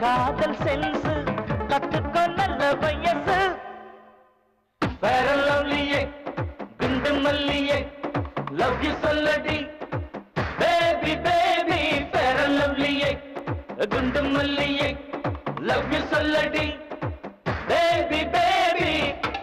காதல் சென்ஸ் கத்துக்கோ நல்ல வயசு வேற லவ்லியே குண்டு மல்லியே லவ் யூ சொல்லடி பேபி பேபி வேற லவ்லியே குண்டு மல்லியே லவ் யூ சொல்லடி பேபி பேபி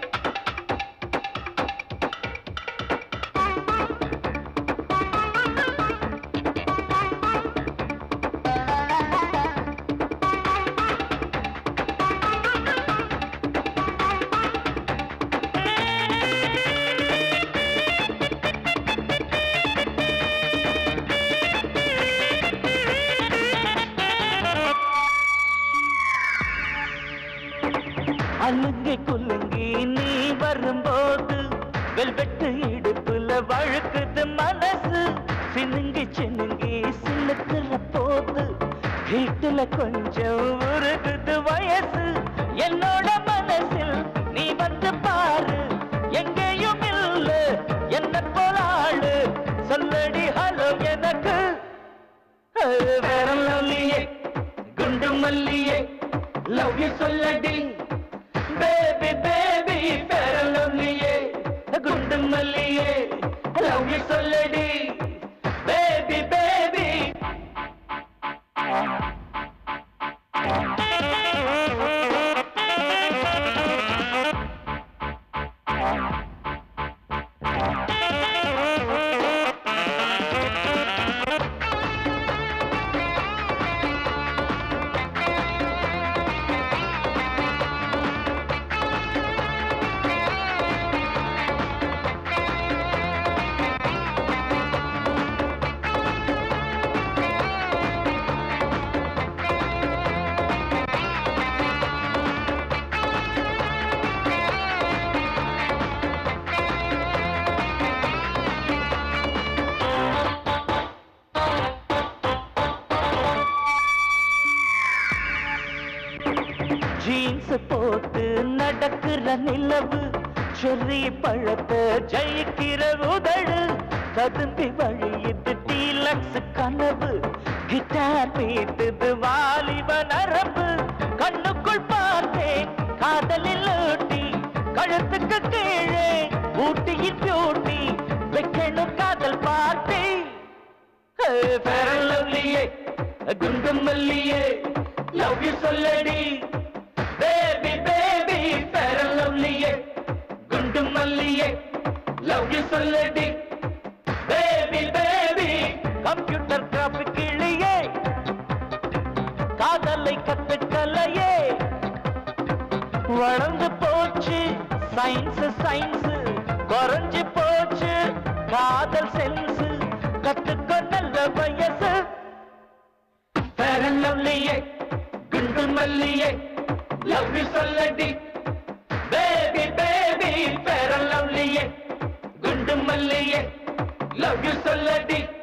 அழுங்கி குலுங்கி நீ வரும்போது வெல்வெட்டு இடுப்புல வழுக்குது மனசு சினுங்கி சினுங்கி சிலுக்குற போது வீட்டுல கொஞ்சம் உருகுது வயசு என்னோட மனசில் நீ வந்து பாரு எங்கேயும் இல்ல என்ன போல ஆளு சொல்லடி ஹலோ எனக்கு வேற லவ்லியே குண்டு மல்லியே லவ் யூ சொல்லடி பேபி பேபி வேற லவ்லியே குண்டு மல்லியே லவ் யூ சொல்லடி பேபி பேபி ஜீன்ஸ் போட்டு நடக்கிற நிலவு செர்ரி பழத்தை ஜெயிக்கிற உதடு கதும்பி வழியுது டீலக்ஸ் கனவு கிட்டார் மீட்டுது வாலிப நரம்பு கண்ணுக்குள் பார்த்தேன் காதலில் ஊட்டி கழுத்துக்கு கீழே ஊட்டியின் பியூட்டி வைக்கணும் காதல் பார்ட்டி ஃபேர் லவ்லியே குண்டு மல்லியே லவ் யூ சொல்லடி பேபி பேபி ஃபேர் லவ்லியே குண்டு மல்லியே லவ் யூ சொல்லடி பேபி பேபி கம்ப்யூட்டர் கிராஃபிக் கிளியே காதலை கத்துக்கலையே வளர்ந்து போச்சு சயின்ஸ் சயின்ஸ் குறைஞ்சு போச்சு காதல் சென்ஸ் கத்துக்கோ நல்ல வயசு ஃபேர் லவ்லியே குண்டு மல்லியே லவ் யூ சொல்லடி பேபி பேபி ஃபேர் லவ்லியே குண்டு மல்லியே லவ் யூ சொல்லடி